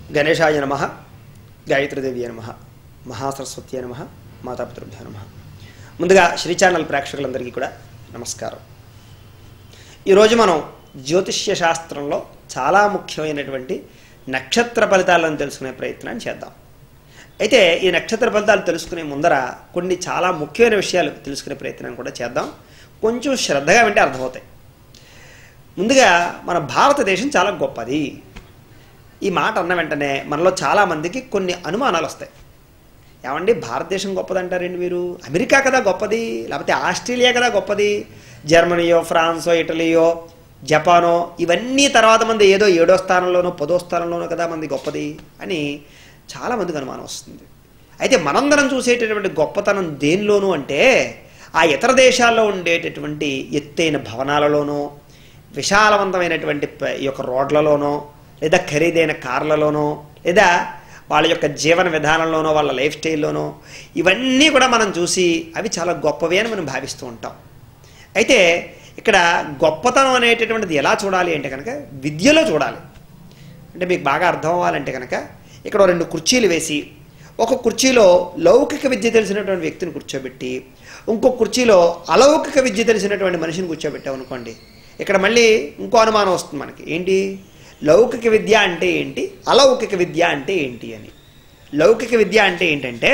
గణేశాయ నమ గాయత్రీదేవి నమ మహాసరస్వతి నమ మాతాపితృభ్యో నమ ముందుగా శ్రీ ఛానల్ ప్రేక్షకులందరికీ కూడా నమస్కారం ఈరోజు మనం జ్యోతిష్య శాస్త్రంలో చాలా ముఖ్యమైనటువంటి నక్షత్ర ఫలితాలను తెలుసుకునే ప్రయత్నం చేద్దాం అయితే ఈ నక్షత్ర ఫలితాలు తెలుసుకునే ముందర కొన్ని చాలా ముఖ్యమైన విషయాలు తెలుసుకునే ప్రయత్నం కూడా చేద్దాం కొంచెం శ్రద్ధగా వింటే అర్థమవుతాయి ముందుగా మన భారతదేశం చాలా గొప్పది ఈ మాట అన్న వెంటనే మనలో చాలామందికి కొన్ని అనుమానాలు వస్తాయి ఏమండి భారతదేశం గొప్పదంటారండి మీరు అమెరికా కదా గొప్పది లేకపోతే ఆస్ట్రేలియా కదా గొప్పది జర్మనీయో ఫ్రాన్సో ఇటలీయో జపానో ఇవన్నీ తర్వాత మంది ఏదో ఏడో స్థానంలోనో పదో స్థానంలోనో కదా మంది గొప్పది అని చాలామందికి అనుమానం వస్తుంది అయితే మనందరం చూసేటటువంటి గొప్పతనం దేనిలోనూ అంటే ఆ ఇతర దేశాల్లో ఉండేటటువంటి ఎత్తైన భవనాలలోనో విశాలవంతమైనటువంటి ప- ఈ యొక్క రోడ్లలోనో లేదా ఖరీదైన కార్లలోనో లేదా వాళ్ళ యొక్క జీవన విధానంలోనో వాళ్ళ లైఫ్ స్టైల్లోనో ఇవన్నీ కూడా మనం చూసి అవి చాలా గొప్పవి అని మనం భావిస్తూ ఉంటాం అయితే ఇక్కడ గొప్పతనం అనేటటువంటిది ఎలా చూడాలి అంటే కనుక విద్యలో చూడాలి అంటే మీకు బాగా అర్థం అవ్వాలంటే కనుక ఇక్కడ ఓ రెండు కుర్చీలు వేసి ఒక కుర్చీలో లౌకిక విద్య తెలిసినటువంటి వ్యక్తిని కూర్చోబెట్టి ఇంకో కుర్చీలో అలౌకిక విద్య తెలిసినటువంటి మనిషిని కూర్చోబెట్టాం అనుకోండి ఇక్కడ మళ్ళీ ఇంకో అనుమానం వస్తుంది మనకి ఏంటి లౌకిక విద్య అంటే ఏంటి అలౌకిక విద్య అంటే ఏంటి అని లౌకిక విద్య అంటే ఏంటంటే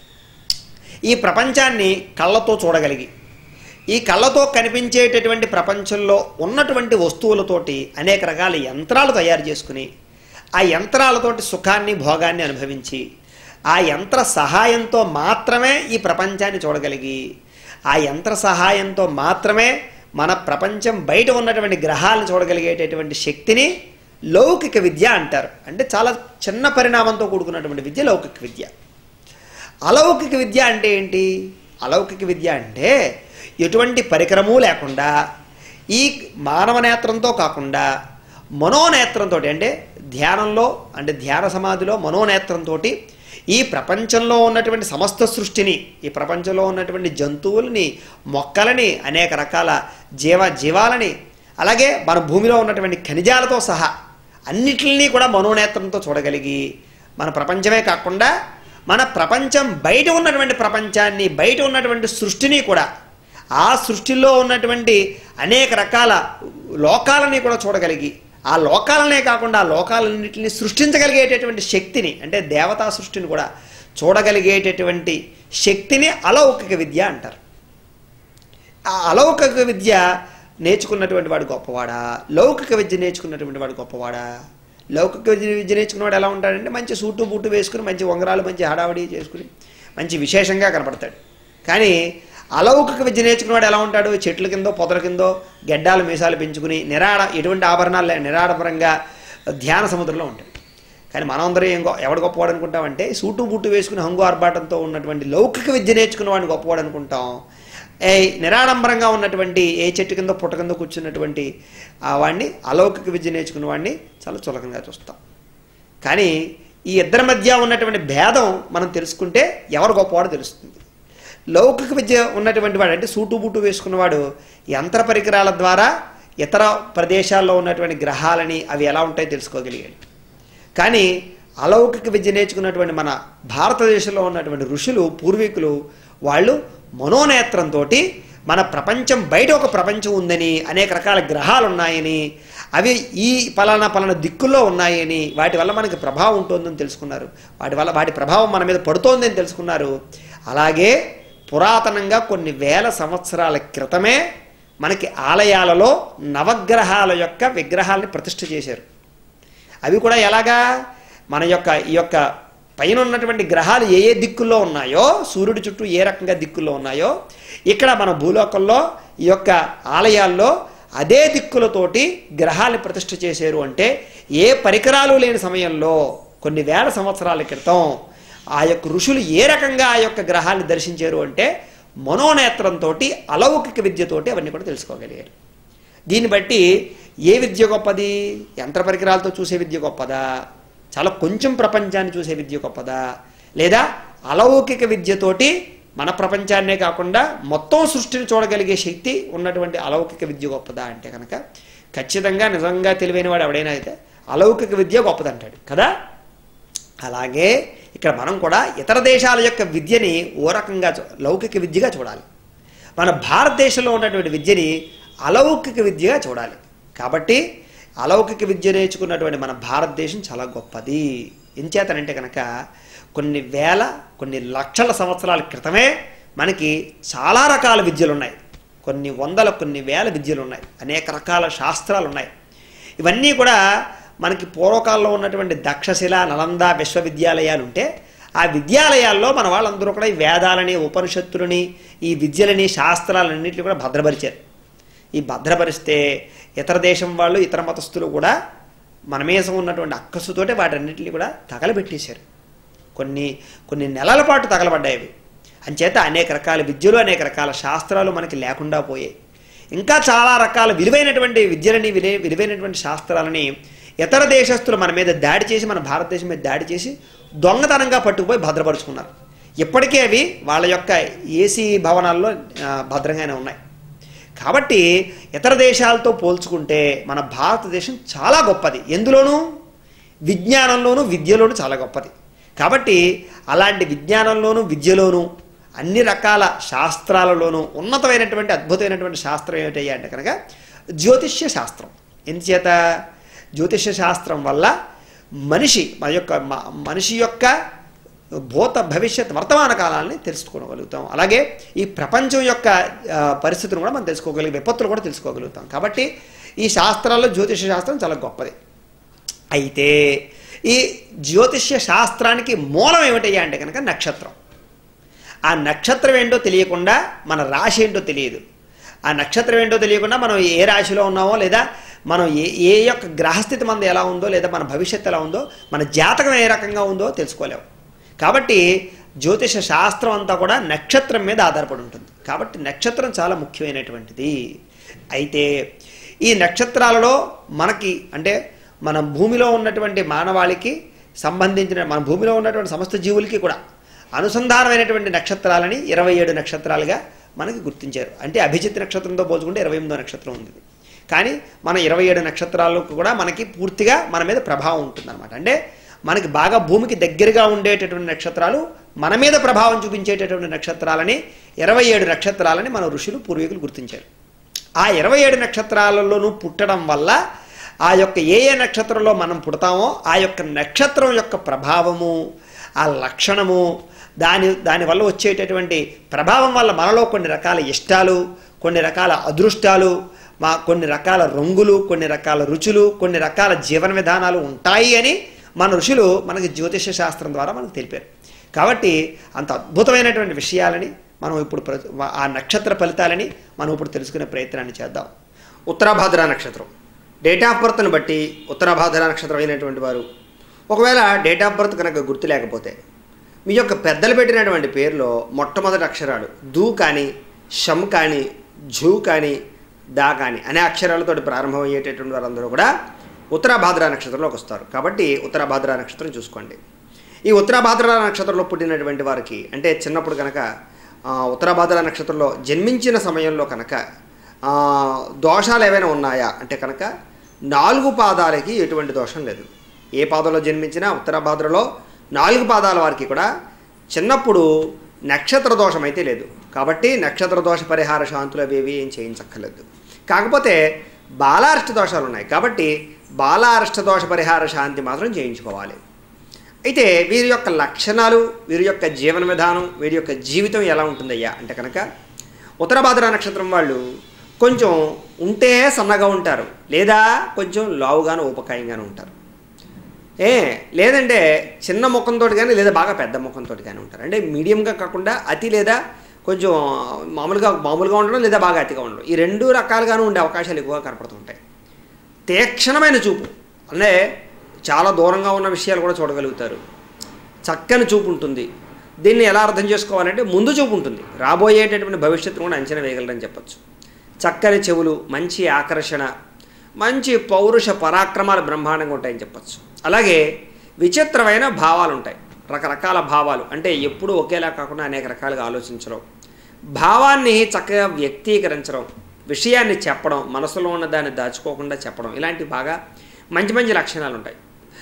ఈ ప్రపంచాన్ని కళ్ళతో చూడగలిగి ఈ కళ్ళతో కనిపించేటటువంటి ప్రపంచంలో ఉన్నటువంటి వస్తువులతోటి అనేక రకాల యంత్రాలు తయారు చేసుకుని ఆ యంత్రాలతోటి సుఖాన్ని భోగాన్ని అనుభవించి ఆ యంత్ర సహాయంతో మాత్రమే ఈ ప్రపంచాన్ని చూడగలిగి ఆ యంత్ర సహాయంతో మాత్రమే మన ప్రపంచం బయట ఉన్నటువంటి గ్రహాలను చూడగలిగేటటువంటి శక్తిని లౌకిక విద్య అంటారు అంటే చాలా చిన్న పరిణామంతో కూడుకున్నటువంటి విద్య లౌకిక విద్య అలౌకిక విద్య అంటే ఏంటి అలౌకిక విద్య అంటే ఎటువంటి పరికరము లేకుండా ఈ మానవ నేత్రంతో కాకుండా మనోనేత్రంతో అంటే ధ్యానంలో అంటే ధ్యాన సమాధిలో మనోనేత్రంతో ఈ ప్రపంచంలో ఉన్నటువంటి సమస్త సృష్టిని ఈ ప్రపంచంలో ఉన్నటువంటి జంతువుల్ని మొక్కలని అనేక రకాల జీవ జీవాలని అలాగే మన భూమిలో ఉన్నటువంటి ఖనిజాలతో సహా అన్నిటిని కూడా మనోనేత్రంతో చూడగలిగి మన ప్రపంచమే కాకుండా మన ప్రపంచం బయట ఉన్నటువంటి ప్రపంచాన్ని బయట ఉన్నటువంటి సృష్టిని కూడా ఆ సృష్టిలో ఉన్నటువంటి అనేక రకాల లోకాలని కూడా చూడగలిగి ఆ లోకాలనే కాకుండా ఆ లోకాలన్నింటినీ సృష్టించగలిగేటటువంటి శక్తిని అంటే దేవతా సృష్టిని కూడా చూడగలిగేటటువంటి శక్తిని అలౌకిక విద్య అంటారు ఆ అలౌకిక విద్య నేర్చుకున్నటువంటి వాడు గొప్పవాడా లౌకిక విద్య నేర్చుకున్నటువంటి వాడు గొప్పవాడా లౌకిక విద్య విద్య నేర్చుకున్నవాడు ఎలా ఉంటాడంటే మంచి సూటు బూటు వేసుకుని మంచి ఉంగరాలు మంచి హడావడి చేసుకుని మంచి విశేషంగా కనపడతాడు కానీ అలౌకిక విద్య నేర్చుకున్నవాడు ఎలా ఉంటాడు చెట్ల కిందో పొదల కిందో గెడ్డాలు మీసాలు పెంచుకుని నిరాడ ఎటువంటి ఆభరణాలు లే- నిరాడంబరంగా ధ్యాన సముద్రంలో ఉంటాడు కానీ మనమందరం ఏం గొ- ఎవడు గొప్పవాడు అనుకుంటామంటే సూటు బూటు వేసుకుని హంగు ఆర్భాటంతో ఉన్నటువంటి లౌకిక విద్య నేర్చుకున్న వాడిని గొప్పవాడు అనుకుంటాం ఏ నిరాడంబరంగా ఉన్నటువంటి ఏ చెట్టు కింద పుట్ట కింద కూర్చున్నటువంటి ఆ వాడిని అలౌకిక విద్య నేర్చుకున్న వాడిని చాలా చులకంగా చూస్తాం కానీ ఈ ఇద్దరి మధ్య ఉన్నటువంటి భేదం మనం తెలుసుకుంటే ఎవరు గొప్పవాడో తెలుస్తుంది లౌకిక విద్య ఉన్నటువంటి వాడు అంటే సూటు బూటు వేసుకున్నవాడు యంత్ర పరికరాల ద్వారా ఇతర ప్రదేశాల్లో ఉన్నటువంటి గ్రహాలని అవి ఎలా ఉంటాయో తెలుసుకోగలిగాడు కానీ అలౌకిక విద్య నేర్చుకున్నటువంటి మన భారతదేశంలో ఉన్నటువంటి ఋషులు పూర్వీకులు వాళ్ళు మనోనేత్రంతో మన ప్రపంచం బయట ఒక ప్రపంచం ఉందని అనేక రకాల గ్రహాలు ఉన్నాయని అవి ఈ పలానా పలానా దిక్కుల్లో ఉన్నాయని వాటి వల్ల మనకి ప్రభావం ఉంటుందని తెలుసుకున్నారు వాటి వల్ల వాటి ప్రభావం మన మీద పడుతోందని తెలుసుకున్నారు అలాగే పురాతనంగా కొన్ని వేల సంవత్సరాల క్రితమే మనకి ఆలయాలలో నవగ్రహాల యొక్క విగ్రహాలని ప్రతిష్ఠ చేశారు అవి కూడా ఎలాగా మన యొక్క ఈ యొక్క పైన ఉన్నటువంటి గ్రహాలు ఏ ఏ దిక్కుల్లో ఉన్నాయో సూర్యుడి చుట్టూ ఏ రకంగా దిక్కుల్లో ఉన్నాయో ఇక్కడ మన భూలోకంలో ఈ యొక్క ఆలయాల్లో అదే దిక్కులతోటి గ్రహాలని ప్రతిష్ఠ చేశారు అంటే ఏ పరికరాలు లేని సమయంలో కొన్ని వేల సంవత్సరాల క్రితం ఆ యొక్క ఋషులు ఏ రకంగా ఆ యొక్క గ్రహాన్ని దర్శించారు అంటే మనోనేత్రంతో అలౌకిక విద్యతోటి అవన్నీ కూడా తెలుసుకోగలిగారు దీన్ని బట్టి ఏ విద్య గొప్పది యంత్ర పరికరాలతో చూసే విద్య గొప్పదా చాలా కొంచెం ప్రపంచాన్ని చూసే విద్య గొప్పదా లేదా అలౌకిక విద్యతోటి మన ప్రపంచాన్నే కాకుండా మొత్తం సృష్టిని చూడగలిగే శక్తి ఉన్నటువంటి అలౌకిక విద్య గొప్పదా అంటే కనుక ఖచ్చితంగా నిజంగా తెలివైన వాడు ఎవడైనా అయితే అలౌకిక విద్య గొప్పదంటాడు కదా అలాగే ఇక్కడ మనం కూడా ఇతర దేశాల యొక్క విద్యని ఓ రకంగా చూ- లౌకిక విద్యగా చూడాలి మన భారతదేశంలో ఉన్నటువంటి విద్యని అలౌకిక విద్యగా చూడాలి కాబట్టి అలౌకిక విద్య నేర్చుకున్నటువంటి మన భారతదేశం చాలా గొప్పది ఎంచేతనంటే కనుక కొన్ని వేల కొన్ని లక్షల సంవత్సరాల క్రితమే మనకి చాలా రకాల విద్యలు ఉన్నాయి కొన్ని వందల కొన్ని వేల విద్యలు ఉన్నాయి అనేక రకాల శాస్త్రాలు ఉన్నాయి ఇవన్నీ కూడా మనకి పూర్వకాలంలో ఉన్నటువంటి దక్షశిల నలంద విశ్వవిద్యాలయాలు ఉంటే ఆ విద్యాలయాల్లో మన వాళ్ళందరూ కూడా ఈ వేదాలని ఉపనిషత్తులని ఈ విద్యలని శాస్త్రాలన్నింటినీ కూడా భద్రపరిచారు ఈ భద్రపరిస్తే ఇతర దేశం వాళ్ళు ఇతర మతస్థులు కూడా మన మీసం ఉన్నటువంటి అక్కసుతోటే వాటన్నిటిని కూడా తగలబెట్టేశారు కొన్ని కొన్ని నెలల పాటు తగలబడ్డాయి అవి అంచేత అనేక రకాల విద్యలు అనేక రకాల శాస్త్రాలు మనకి లేకుండా పోయాయి ఇంకా చాలా రకాల విలువైనటువంటి విద్యలని విలే విలువైనటువంటి శాస్త్రాలని ఇతర దేశస్తులు మన మీద దాడి చేసి మన భారతదేశం మీద దాడి చేసి దొంగతనంగా పట్టుకుపోయి భద్రపరుచుకున్నారు ఇప్పటికే అవి వాళ్ళ యొక్క ఏసీ భవనాల్లో ఆ, భద్రంగానే ఉన్నాయి కాబట్టి ఇతర దేశాలతో పోల్చుకుంటే మన భారతదేశం చాలా గొప్పది ఎందులోనూ విజ్ఞానంలోనూ విద్యలోనూ చాలా గొప్పది కాబట్టి అలాంటి విజ్ఞానంలోనూ విద్యలోనూ అన్ని రకాల శాస్త్రాలలోనూ ఉన్నతమైనటువంటి అద్భుతమైనటువంటి శాస్త్రం ఏమిటయ్యా అంటే కనుక జ్యోతిష్య శాస్త్రం ఎందుచేత జ్యోతిష్య శాస్త్రం వల్ల మనిషి మన యొక్క మ- మనిషి యొక్క భూత భవిష్యత్ వర్తమాన కాలాన్ని తెలుసుకోగలుగుతాం అలాగే ఈ ప్రపంచం యొక్క ఆ, పరిస్థితులను కూడా మనం తెలుసుకోగలిగే విపత్తులు కూడా తెలుసుకోగలుగుతాం కాబట్టి ఈ శాస్త్రాల్లో జ్యోతిష శాస్త్రం చాలా గొప్పది అయితే ఈ జ్యోతిష్య శాస్త్రానికి మూలం ఏమిటయ్యా అంటే కనుక నక్షత్రం ఆ నక్షత్రం ఏంటో తెలియకుండా మన రాశి ఏంటో తెలియదు ఆ నక్షత్రం ఏంటో తెలియకుండా మనం ఏ రాశిలో ఉన్నామో లేదా మనం ఏ ఏ యొక్క గ్రహస్థితి మనది ఎలా ఉందో లేదా మన భవిష్యత్తు ఎలా ఉందో మన జాతకం ఏ రకంగా ఉందో తెలుసుకోలేము కాబట్టి జ్యోతిష శాస్త్రం అంతా కూడా నక్షత్రం మీద ఆధారపడి ఉంటుంది కాబట్టి నక్షత్రం చాలా ముఖ్యమైనటువంటిది అయితే ఈ నక్షత్రాలలో మనకి అంటే మన భూమిలో ఉన్నటువంటి మానవాళికి సంబంధించిన మన భూమిలో ఉన్నటువంటి సమస్త జీవులకి కూడా అనుసంధానమైనటువంటి నక్షత్రాలని ఇరవై ఏడు నక్షత్రాలుగా మనకి గుర్తించారు అంటే అభిజిత్ నక్షత్రంతో పోల్చుకుంటే ఇరవై ఎనిమిదో నక్షత్రం ఉంది కానీ మన ఇరవై ఏడు నక్షత్రాలకు కూడా మనకి పూర్తిగా మన మీద ప్రభావం ఉంటుందన్నమాట అంటే మనకి బాగా భూమికి దగ్గరగా ఉండేటటువంటి నక్షత్రాలు మన మీద ప్రభావం చూపించేటటువంటి నక్షత్రాలని ఇరవై ఏడు నక్షత్రాలని మన ఋషులు పూర్వీకులు గుర్తించారు ఆ ఇరవై ఏడు నక్షత్రాలలోనూ పుట్టడం వల్ల ఆ యొక్క ఏ ఏ నక్షత్రంలో మనం పుడతామో ఆ యొక్క నక్షత్రం యొక్క ప్రభావము ఆ లక్షణము దాని దానివల్ల వచ్చేటటువంటి ప్రభావం వల్ల మనలో కొన్ని రకాల ఇష్టాలు కొన్ని రకాల అదృష్టాలు మా కొన్ని రకాల రంగులు కొన్ని రకాల రుచులు కొన్ని రకాల జీవన విధానాలు ఉంటాయి అని మన ఋషులు మనకి జ్యోతిష శాస్త్రం ద్వారా మనకు తెలిపారు కాబట్టి అంత అద్భుతమైనటువంటి విషయాలని మనం ఇప్పుడు ప్ర- ఆ నక్షత్ర ఫలితాలని మనం ఇప్పుడు తెలుసుకునే ప్రయత్నాన్ని చేద్దాం ఉత్తరాభాద్ర నక్షత్రం డేట్ ఆఫ్ బర్త్ని బట్టి ఉత్తరాభాద్ర నక్షత్రం అయినటువంటి వారు ఒకవేళ డేట్ ఆఫ్ బర్త్ కనుక గుర్తు లేకపోతే మీ యొక్క పెద్దలు పెట్టినటువంటి పేరులో మొట్టమొదటి అక్షరాలు దూ కానీ షమ్ కానీ ఝూ కానీ దా కానీ అనే అక్షరాలతో ప్రారంభమయ్యేటటువంటి వారందరూ కూడా ఉత్తరాభాద్ర నక్షత్రంలోకి వస్తారు కాబట్టి ఉత్తరాభాద్ర నక్షత్రం చూసుకోండి ఈ ఉత్తరాభాద్ర నక్షత్రంలో పుట్టినటువంటి వారికి అంటే చిన్నప్పుడు కనుక ఆ, ఉత్తరాభాద్ర నక్షత్రంలో జన్మించిన సమయంలో కనుక ఆ, దోషాలు ఏవైనా ఉన్నాయా అంటే కనుక నాలుగు పాదాలకి ఎటువంటి దోషం లేదు ఏ పాదంలో జన్మించినా ఉత్తరాభాద్రలో నాలుగు పాదాల వారికి కూడా చిన్నప్పుడు నక్షత్ర దోషం అయితే లేదు కాబట్టి నక్షత్ర దోష పరిహార శాంతులు అవి ఏవి ఏం చేయించక్కర్లేదు కాకపోతే బాలారిష్ట దోషాలు ఉన్నాయి కాబట్టి బాలారిష్ట దోష పరిహార శాంతి మాత్రం చేయించుకోవాలి అయితే వీరి యొక్క లక్షణాలు వీరి యొక్క జీవన విధానం వీరి యొక్క జీవితం ఎలా ఉంటుందయ్యా అంటే కనుక ఉత్తరభాద్ర నక్షత్రం వాళ్ళు కొంచెం ఉంటే సన్నగా ఉంటారు లేదా కొంచెం లావుగాను ఉపకాయంగాను ఉంటారు ఏ లేదంటే చిన్న ముఖంతో కానీ లేదా బాగా పెద్ద ముఖంతో కానీ ఉంటారు అంటే మీడియంగా కాకుండా అతి లేదా కొంచెం మామూలుగా మామూలుగా ఉండడం లేదా బాగా అతిగా ఉండడం ఈ రెండు రకాలుగాను ఉండే అవకాశాలు ఎక్కువగా కనపడుతుంటాయి తీక్షణమైన చూపు అంటే చాలా దూరంగా ఉన్న విషయాలు కూడా చూడగలుగుతారు చక్కని చూపు ఉంటుంది దీన్ని ఎలా అర్థం చేసుకోవాలంటే ముందు చూపు ఉంటుంది రాబోయేటటువంటి భవిష్యత్తును కూడా అంచనా వేయగలరని చెప్పచ్చు చక్కని చెవులు మంచి ఆకర్షణ మంచి పౌరుష పరాక్రమాలు బ్రహ్మాండంగా ఉంటాయని చెప్పచ్చు అలాగే విచిత్రమైన భావాలు ఉంటాయి రకరకాల భావాలు అంటే ఎప్పుడూ ఒకేలా కాకుండా అనేక రకాలుగా ఆలోచించడం భావాన్ని చక్కగా వ్యక్తీకరించడం విషయాన్ని చెప్పడం మనసులో ఉన్న దాన్ని దాచుకోకుండా చెప్పడం ఇలాంటి బాగా మంచి మంచి లక్షణాలు ఉంటాయి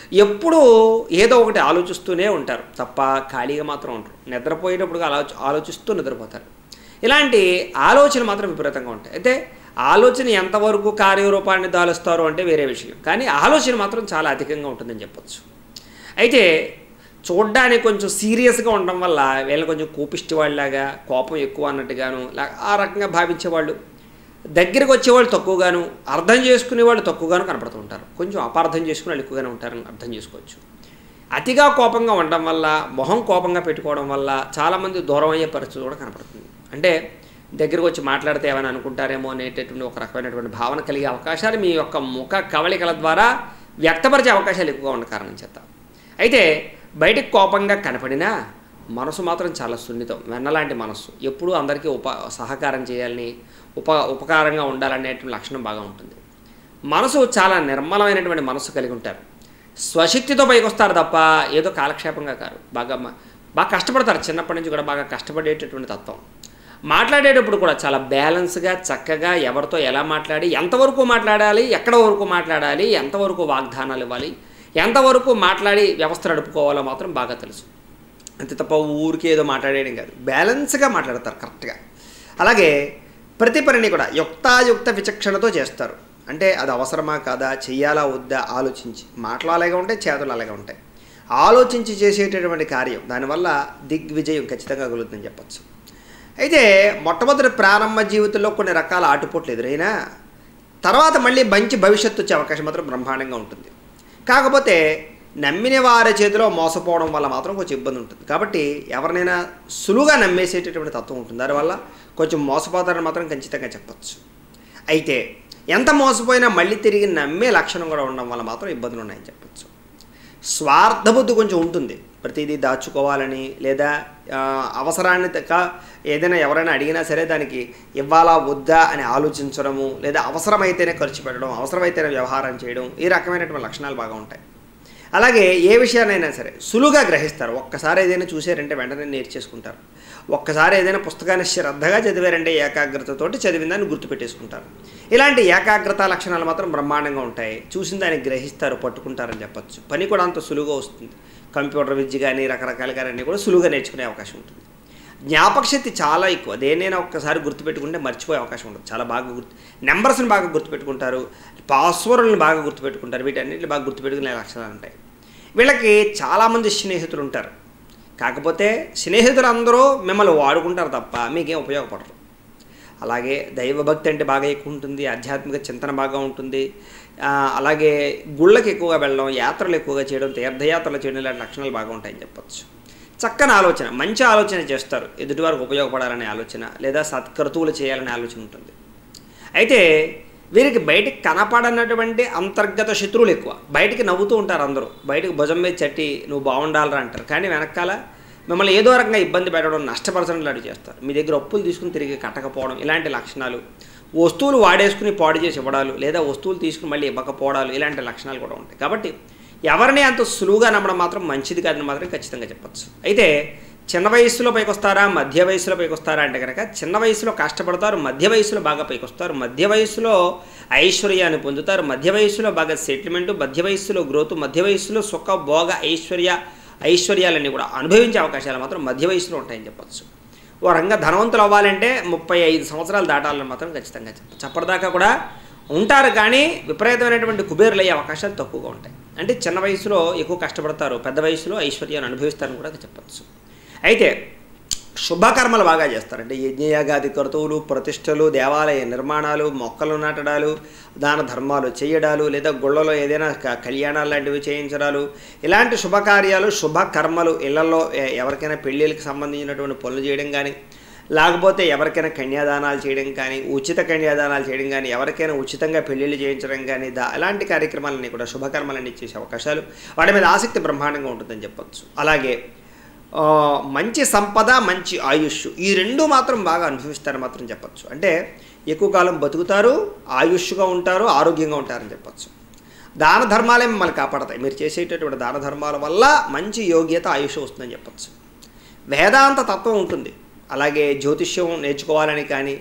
ఎప్పుడూ ఏదో ఒకటి ఆలోచిస్తూనే ఉంటారు తప్ప ఖాళీగా మాత్రం ఉంటారు నిద్రపోయేటప్పుడు ఆలోచ ఆలోచిస్తూ నిద్రపోతారు ఇలాంటి ఆలోచన మాత్రం విపరీతంగా ఉంటాయి అయితే ఆలోచన ఎంతవరకు కార్యరూపాన్ని దాలుస్తారు అంటే వేరే విషయం కానీ ఆలోచన మాత్రం చాలా అధికంగా ఉంటుందని చెప్పొచ్చు అయితే చూడ్డానికి కొంచెం సీరియస్గా ఉండడం వల్ల వీళ్ళని కొంచెం కోపిష్టి వాళ్ళలాగా కోపం ఎక్కువ అన్నట్టుగాను లా- ఆ రకంగా భావించేవాళ్ళు దగ్గరికి వచ్చేవాళ్ళు తక్కువగాను అర్థం చేసుకునే వాళ్ళు తక్కువగాను కనపడుతూ ఉంటారు కొంచెం అపార్థం చేసుకునే వాళ్ళు ఎక్కువగానే ఉంటారని అర్థం చేసుకోవచ్చు అతిగా కోపంగా ఉండడం వల్ల మొహం కోపంగా పెట్టుకోవడం వల్ల చాలామంది దూరం అయ్యే పరిస్థితి కూడా కనపడుతుంది అంటే దగ్గరకు వచ్చి మాట్లాడితే ఏమైనా అనుకుంటారేమో అనేటటువంటి ఒక రకమైనటువంటి భావన కలిగే అవకాశాలు మీ యొక్క ముఖ కవళికల ద్వారా వ్యక్తపరిచే అవకాశాలు ఎక్కువగా ఉన్న కారణం చేత అయితే బయటికి కోపంగా కనపడినా మనసు మాత్రం చాలా సున్నితం వెన్నలాంటి మనస్సు ఎప్పుడూ అందరికీ ఉప సహకారం చేయాలని ఉప ఉపకారంగా ఉండాలనేటువంటి లక్షణం బాగా ఉంటుంది మనసు చాలా నిర్మలమైనటువంటి మనసు కలిగి ఉంటారు స్వశక్తితో పైకి వస్తారు తప్ప ఏదో కాలక్షేపంగా కాదు బాగా మ- బాగా కష్టపడతారు చిన్నప్పటి నుంచి కూడా బాగా కష్టపడేటటువంటి తత్వం మాట్లాడేటప్పుడు కూడా చాలా బ్యాలెన్స్గా చక్కగా ఎవరితో ఎలా మాట్లాడి ఎంతవరకు మాట్లాడాలి ఎక్కడ వరకు మాట్లాడాలి ఎంతవరకు వాగ్దానాలు ఇవ్వాలి ఎంతవరకు మాట్లాడి వ్యవస్థ నడుపుకోవాలో మాత్రం బాగా తెలుసు అంతే తప్ప ఊరికే ఏదో మాట్లాడేయడం కాదు బ్యాలెన్స్గా మాట్లాడతారు కరెక్ట్గా అలాగే ప్రతి పనిని కూడా యుక్తాయుక్త విచక్షణతో చేస్తారు అంటే అది అవసరమా కాదా చెయ్యాలా వద్దా ఆలోచించి మాటలు అలాగే ఉంటాయి చేతులు అలాగే ఉంటాయి ఆలోచించి చేసేటటువంటి కార్యం దానివల్ల దిగ్విజయం ఖచ్చితంగా కలుగుతుందని చెప్పచ్చు అయితే మొట్టమొదటి ప్రారంభ జీవితంలో కొన్ని రకాల ఆటుపోట్లు ఎదురైనా తర్వాత మళ్ళీ మంచి భవిష్యత్తు వచ్చే అవకాశం మాత్రం బ్రహ్మాండంగా ఉంటుంది కాకపోతే నమ్మిన వారి చేతిలో మోసపోవడం వల్ల మాత్రం కొంచెం ఇబ్బంది ఉంటుంది కాబట్టి ఎవరినైనా సులువుగా నమ్మేసేటటువంటి తత్వం ఉంటుంది దానివల్ల కొంచెం మోసపోతారని మాత్రం ఖచ్చితంగా చెప్పచ్చు అయితే ఎంత మోసపోయినా మళ్ళీ తిరిగి నమ్మే లక్షణం కూడా ఉండడం వల్ల మాత్రం ఇబ్బందులు ఉన్నాయని చెప్పచ్చు స్వార్థబుద్ధి కొంచెం ఉంటుంది ప్రతిదీ దాచుకోవాలని లేదా ఆ, అవసరాన్ని తగ్గ ఏదైనా ఎవరైనా అడిగినా సరే దానికి ఇవ్వాలా వద్దా అని ఆలోచించడము లేదా అవసరమైతేనే ఖర్చు పెట్టడం అవసరమైతేనే వ్యవహారం చేయడం ఈ రకమైనటువంటి లక్షణాలు బాగా ఉంటాయి అలాగే ఏ విషయాన్నైనా సరే సులువుగా గ్రహిస్తారు ఒక్కసారి ఏదైనా చూసారంటే వెంటనే నేర్చేసుకుంటారు ఒక్కసారి ఏదైనా పుస్తకాన్ని శ్రద్ధగా చదివారంటే ఏకాగ్రతతోటి చదివిన దాన్ని గుర్తుపెట్టేసుకుంటారు ఇలాంటి ఏకాగ్రత లక్షణాలు మాత్రం బ్రహ్మాండంగా ఉంటాయి చూసిన దాన్ని గ్రహిస్తారు పట్టుకుంటారని చెప్పొచ్చు పని కూడా అంత సులువుగా వస్తుంది కంప్యూటర్ విద్య కానీ రకరకాల కానీ అన్నీ కూడా సులువుగా నేర్చుకునే అవకాశం ఉంటుంది జ్ఞాపక శక్తి చాలా ఎక్కువ దేనైనా ఒక్కసారి గుర్తుపెట్టుకుంటే మర్చిపోయే అవకాశం ఉంటుంది చాలా బాగా గుర్తు నెంబర్స్ని బాగా గుర్తుపెట్టుకుంటారు పాస్వర్డ్ని బాగా గుర్తుపెట్టుకుంటారు వీటన్నిటిని బాగా గుర్తుపెట్టుకునే లక్షణాలు ఉంటాయి వీళ్ళకి చాలామంది స్నేహితులు ఉంటారు కాకపోతే స్నేహితులు అందరూ మిమ్మల్ని వాడుకుంటారు తప్ప మీకేం ఉపయోగపడరు అలాగే దైవభక్తి అంటే బాగా ఎక్కువ ఉంటుంది ఆధ్యాత్మిక చింతన బాగా ఉంటుంది ఆ, అలాగే గుళ్ళకి ఎక్కువగా వెళ్ళడం యాత్రలు ఎక్కువగా చేయడం తీర్థయాత్రలు చేయడం ఇలాంటి లక్షణాలు బాగా ఉంటాయని చెప్పొచ్చు చక్కని ఆలోచన మంచి ఆలోచన చేస్తారు ఎదుటివారికి ఉపయోగపడాలనే ఆలోచన లేదా సత్కర్తువులు చేయాలనే ఆలోచన ఉంటుంది అయితే వీరికి బయటికి కనపడనటువంటి అంతర్గత శత్రువులు ఎక్కువ బయటికి నవ్వుతూ ఉంటారు అందరూ బయటకు భుజం మీద చట్టి నువ్వు బాగుండాలరా అంటారు కానీ వెనకాల మిమ్మల్ని ఏదో రకంగా ఇబ్బంది పెట్టడం నష్టపరచడం లాంటివి చేస్తారు మీ దగ్గర అప్పులు తీసుకుని తిరిగి కట్టకపోవడం ఇలాంటి లక్షణాలు వస్తువులు వాడేసుకుని పాడు చేసి ఇవ్వడాలు లేదా వస్తువులు తీసుకుని మళ్ళీ ఇవ్వకపోవడాలు ఇలాంటి లక్షణాలు కూడా ఉంటాయి కాబట్టి ఎవరిని అంత సులువుగా నమ్మడం మాత్రం మంచిది కాదని మాత్రం ఖచ్చితంగా చెప్పచ్చు అయితే చిన్న వయసులో పైకి వస్తారా మధ్య వయసులో పైకి వస్తారా అంటే కనుక చిన్న వయసులో కష్టపడతారు మధ్య వయసులో బాగా పైకి వస్తారు మధ్య వయసులో ఐశ్వర్యాన్ని పొందుతారు మధ్య వయసులో బాగా సెటిల్మెంట్ మధ్య వయసులో గ్రోత్ మధ్య వయసులో సుఖ భోగ ఐశ్వర్య ఐశ్వర్యాలన్నీ కూడా అనుభవించే అవకాశాలు మాత్రం మధ్య వయసులో ఉంటాయని చెప్పచ్చు ఓ రంగా ధనవంతులు అవ్వాలంటే ముప్పై ఐదు సంవత్సరాలు దాటాలని మాత్రం ఖచ్చితంగా చెప్పచ్చు అప్పటిదాకా కూడా ఉంటారు కానీ విపరీతమైనటువంటి కుబేరులు అయ్యే అవకాశాలు తక్కువగా ఉంటాయి అంటే చిన్న వయసులో ఎక్కువ కష్టపడతారు పెద్ద వయసులో ఐశ్వర్యాన్ని అనుభవిస్తారని కూడా చెప్పచ్చు అయితే శుభకర్మలు బాగా చేస్తారు అంటే యజ్ఞయాగాది కర్తువులు ప్రతిష్టలు దేవాలయ నిర్మాణాలు మొక్కలు నాటడాలు దాన ధర్మాలు చేయడాలు లేదా గుళ్ళలో ఏదైనా క- కళ్యాణాలు లాంటివి చేయించడాలు ఇలాంటి శుభకార్యాలు శుభకర్మలు ఇళ్లలో ఎ- ఎవరికైనా పెళ్ళిళ్ళకి సంబంధించినటువంటి పనులు చేయడం కానీ లేకపోతే ఎవరికైనా కన్యాదానాలు చేయడం కానీ ఉచిత కన్యాదానాలు చేయడం కానీ ఎవరికైనా ఉచితంగా పెళ్ళిళ్ళు చేయించడం కానీ దా అలాంటి కార్యక్రమాలన్నీ కూడా శుభకర్మలన్నీ చేసే అవకాశాలు వాటి మీద ఆసక్తి బ్రహ్మాండంగా ఉంటుందని చెప్పొచ్చు అలాగే ఆ, మంచి సంపద మంచి ఆయుష్ ఈ రెండు మాత్రం బాగా అనుభవిస్తారని మాత్రం చెప్పొచ్చు అంటే ఎక్కువ కాలం బతుకుతారు ఆయుష్గా ఉంటారు ఆరోగ్యంగా ఉంటారని చెప్పొచ్చు దాన ధర్మాలే మిమ్మల్ని కాపాడతాయి మీరు చేసేటటువంటి దాన ధర్మాల వల్ల మంచి యోగ్యత ఆయుష్ వస్తుందని చెప్పొచ్చు వేదాంత తత్వం ఉంటుంది అలాగే జ్యోతిష్యం నేర్చుకోవాలని కానీ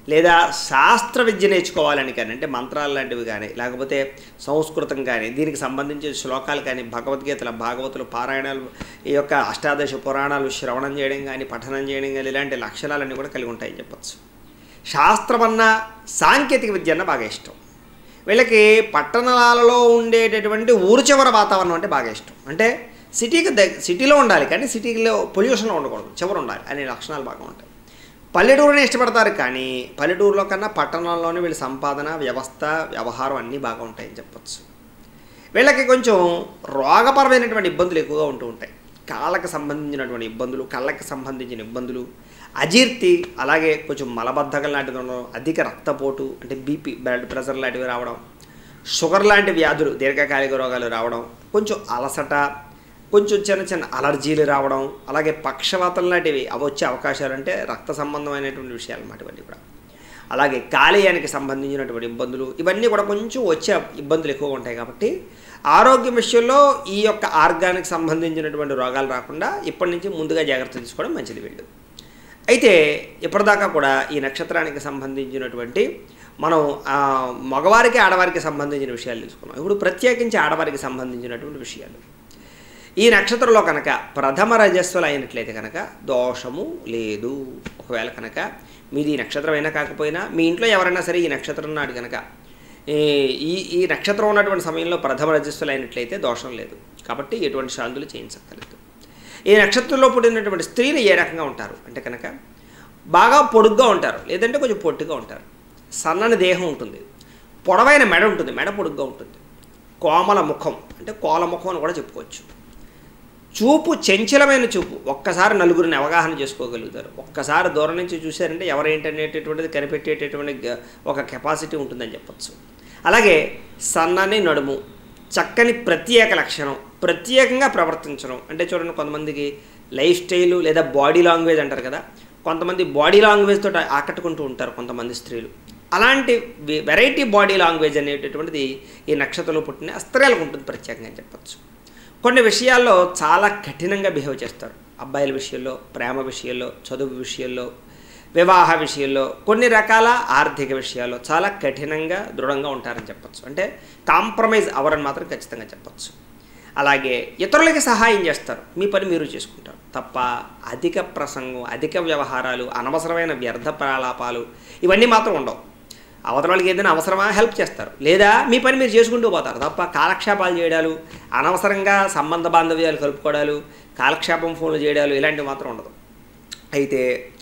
లేదా శాస్త్ర విద్య నేర్చుకోవాలని కానీ అంటే మంత్రాలు లాంటివి కానీ లేకపోతే సంస్కృతం కానీ దీనికి సంబంధించిన శ్లోకాలు కానీ భగవద్గీతల భాగవతులు పారాయణాలు ఈ యొక్క అష్టాదశ పురాణాలు శ్రవణం చేయడం కానీ పఠనం చేయడం కానీ ఇలాంటి లక్షణాలన్నీ కూడా కలిగి ఉంటాయని చెప్పచ్చు శాస్త్రమన్న సాంకేతిక విద్య అన్న బాగా ఇష్టం వీళ్ళకి పట్టణాలలో ఉండేటటువంటి ఊరు చివర వాతావరణం అంటే బాగా ఇష్టం అంటే సిటీకి దగ్గ సిటీలో ఉండాలి కానీ సిటీలో పొల్యూషన్లో ఉండకూడదు చివర ఉండాలి అనే లక్షణాలు బాగా ఉంటాయి పల్లెటూరుని ఇష్టపడతారు కానీ పల్లెటూరులో కన్నా పట్టణంలోనే వీళ్ళ సంపాదన వ్యవస్థ వ్యవహారం అన్నీ బాగా ఉంటాయని చెప్పచ్చు వీళ్ళకి కొంచెం రోగపరమైనటువంటి ఇబ్బందులు ఎక్కువగా ఉంటూ ఉంటాయి కాళ్ళకి సంబంధించినటువంటి ఇబ్బందులు కళ్ళకి సంబంధించిన ఇబ్బందులు అజీర్తి అలాగే కొంచెం మలబద్ధకం లాంటిది ఉండడం అధిక రక్తపోటు అంటే బీపీ బ్లడ్ ప్రెషర్ లాంటివి రావడం షుగర్ లాంటి వ్యాధులు దీర్ఘకాలిక రోగాలు రావడం కొంచెం అలసట కొంచెం చిన్న చిన్న అలర్జీలు రావడం అలాగే పక్షవాతం లాంటివి అవి వచ్చే అవకాశాలు అంటే రక్త సంబంధమైనటువంటి విషయాలు అన్నమాట ఇవన్నీ కూడా అలాగే కాలేయానికి సంబంధించినటువంటి ఇబ్బందులు ఇవన్నీ కూడా కొంచెం వచ్చే ఇబ్బందులు ఎక్కువ ఉంటాయి కాబట్టి ఆరోగ్యం విషయంలో ఈ యొక్క ఆర్గానికి సంబంధించినటువంటి రోగాలు రాకుండా ఇప్పటి నుంచి ముందుగా జాగ్రత్త తీసుకోవడం మంచిది వీళ్ళు అయితే ఇప్పటిదాకా కూడా ఈ నక్షత్రానికి సంబంధించినటువంటి మనం ఆ, మగవారికి ఆడవారికి సంబంధించిన విషయాలు తీసుకున్నాం ఇప్పుడు ప్రత్యేకించి ఆడవారికి సంబంధించినటువంటి విషయాలు ఈ నక్షత్రంలో కనుక ప్రథమ రజస్సులు అయినట్లయితే కనుక దోషము లేదు ఒకవేళ కనుక మీది ఈ నక్షత్రం అయినా కాకపోయినా మీ ఇంట్లో ఎవరైనా సరే ఈ నక్షత్రం నాడు కనుక ఈ- ఈ ఈ నక్షత్రం ఉన్నటువంటి సమయంలో ప్రథమ రజస్సులు అయినట్లయితే దోషం లేదు కాబట్టి ఎటువంటి శాంతులు చేయించక్కర్లేదు ఈ నక్షత్రంలో పుట్టినటువంటి స్త్రీలు ఏ రకంగా ఉంటారు అంటే కనుక బాగా పొడుగ్గా ఉంటారు లేదంటే కొంచెం పొట్టిగా ఉంటారు సన్నని దేహం ఉంటుంది పొడవైన మెడ ఉంటుంది మెడ పొడుగ్గా ఉంటుంది కోమల ముఖం అంటే కోల ముఖం అని కూడా చెప్పుకోవచ్చు చూపు చంచలమైన చూపు ఒక్కసారి నలుగురిని అవగాహన చేసుకోగలుగుతారు ఒక్కసారి దూరం నుంచి చూశారంటే ఎవరేంటనేటటువంటిది కనిపెట్టేటటువంటి గ- ఒక కెపాసిటీ ఉంటుందని చెప్పచ్చు అలాగే సన్నని నడుము చక్కని ప్రత్యేక లక్షణం ప్రత్యేకంగా ప్రవర్తించడం అంటే చూడండి కొంతమందికి లైఫ్ స్టైలు లేదా బాడీ లాంగ్వేజ్ అంటారు కదా కొంతమంది బాడీ లాంగ్వేజ్ తోటి ఆకట్టుకుంటూ ఉంటారు కొంతమంది స్త్రీలు అలాంటి వె- వెరైటీ బాడీ లాంగ్వేజ్ అనేటటువంటిది ఈ నక్షత్రంలో పుట్టిన స్త్రీలకు ఉంటుంది ప్రత్యేకంగా అని చెప్పచ్చు కొన్ని విషయాల్లో చాలా కఠినంగా బిహేవ్ చేస్తారు అబ్బాయిల విషయంలో ప్రేమ విషయంలో చదువు విషయంలో వివాహ విషయంలో కొన్ని రకాల ఆర్థిక విషయాల్లో చాలా కఠినంగా దృఢంగా ఉంటారని చెప్పచ్చు అంటే కాంప్రమైజ్ అవ్వరని మాత్రం ఖచ్చితంగా చెప్పచ్చు అలాగే ఇతరులకి సహాయం చేస్తారు మీ పని మీరు చేసుకుంటారు తప్ప అధిక ప్రసంగం అధిక వ్యవహారాలు అనవసరమైన వ్యర్థ ప్రలాపాలు ఇవన్నీ మాత్రం ఉండవు అవతల వాళ్ళకి ఏదైనా అవసరమా హెల్ప్ చేస్తారు లేదా మీ పని మీరు చేసుకుంటూ పోతారు తప్ప కాలక్షేపాలు చేయడాలు అనవసరంగా సంబంధ బాంధవ్యాలు కలుపుకోవడాలు కాలక్షేపం ఫోన్లు చేయడాలు ఇలాంటివి మాత్రం ఉండదు అయితే